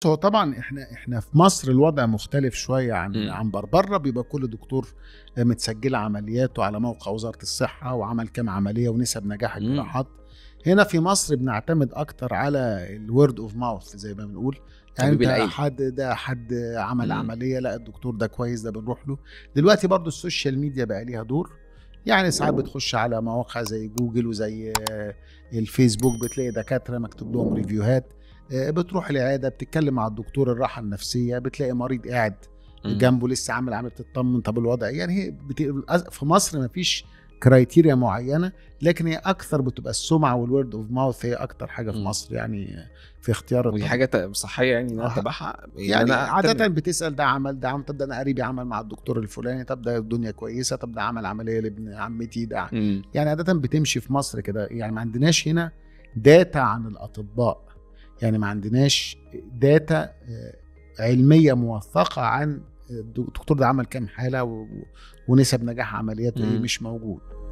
بص هو طبعا احنا احنا في مصر الوضع مختلف شويه عن مم. عن بره بره بيبقى كل دكتور متسجله عملياته على موقع وزاره الصحه وعمل كام عمليه ونسب نجاح مم. الجراحات هنا في مصر بنعتمد اكتر على الورد اوف ماوث زي ما بنقول يعني طبيب انت العين. حد ده حد عمل مم. عمليه لا الدكتور ده كويس ده بنروح له دلوقتي برضو السوشيال ميديا بقى ليها دور يعني ساعات بتخش على مواقع زي جوجل وزي آه، الفيسبوك بتلاقي دكاتره مكتوب لهم ريفيوهات آه، بتروح العياده بتتكلم مع الدكتور الراحه النفسيه بتلاقي مريض قاعد مم. جنبه لسه عامل عامل تطمن طب الوضع إيه؟ يعني هي بت... في مصر ما فيش كرايتيريا معينه لكن هي اكثر بتبقى السمعه والورد اوف ماوث هي اكتر حاجه في مم. مصر يعني في اختيار ودي الطبيب. حاجه ت- صحيه يعني ان انا آه. اتابعها يعني أنا عادة أهتم. بتسأل ده عمل ده عمل طب ده انا قريبي عمل مع الدكتور الفلاني طب ده الدنيا كويسة طب ده عمل عملية لابن عمتي ده مم. يعني عادة بتمشي في مصر كده يعني ما عندناش هنا داتا عن الأطباء يعني ما عندناش داتا آه، علمية موثقة عن الدكتور ده عمل كام حالة و- ونسب نجاح عملياته ايه مم. مش موجود